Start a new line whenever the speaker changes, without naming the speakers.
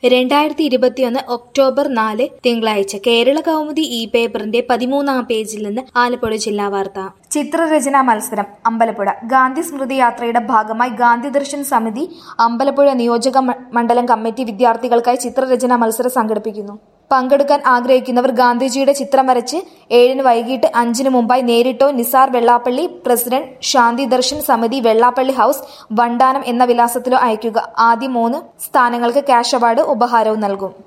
രണ്ടായിരത്തി ഇരുപത്തിയൊന്ന് ഒക്ടോബർ നാല് തിങ്കളാഴ്ച കേരള കൗമുദി ഇ പേപ്പറിന്റെ പതിമൂന്നാം പേജിൽ നിന്ന് ആലപ്പുഴ ജില്ലാ വാർത്ത
ചിത്രരചനാ മത്സരം അമ്പലപ്പുഴ ഗാന്ധി സ്മൃതി യാത്രയുടെ ഭാഗമായി ഗാന്ധി ദർശൻ സമിതി അമ്പലപ്പുഴ നിയോജക മ- മണ്ഡലം കമ്മിറ്റി വിദ്യാർത്ഥികൾക്കായി ചിത്രരചനാ മത്സരം സംഘടിപ്പിക്കുന്നു പങ്കെടുക്കാൻ ആഗ്രഹിക്കുന്നവർ ഗാന്ധിജിയുടെ ചിത്രം വരച്ച് ഏഴിന് വൈകിട്ട് അഞ്ചിന് മുമ്പായി നേരിട്ടോ നിസാർ വെള്ളാപ്പള്ളി പ്രസിഡന്റ് ശാന്തി ദർശൻ സമിതി വെള്ളാപ്പള്ളി ഹൌസ് വണ്ടാനം എന്ന വിലാസത്തിലോ അയയ്ക്കുക ആദ്യ മൂന്ന് സ്ഥാനങ്ങൾക്ക് ക്യാഷ് അവാർഡ് ഉപഹാരവും നൽകും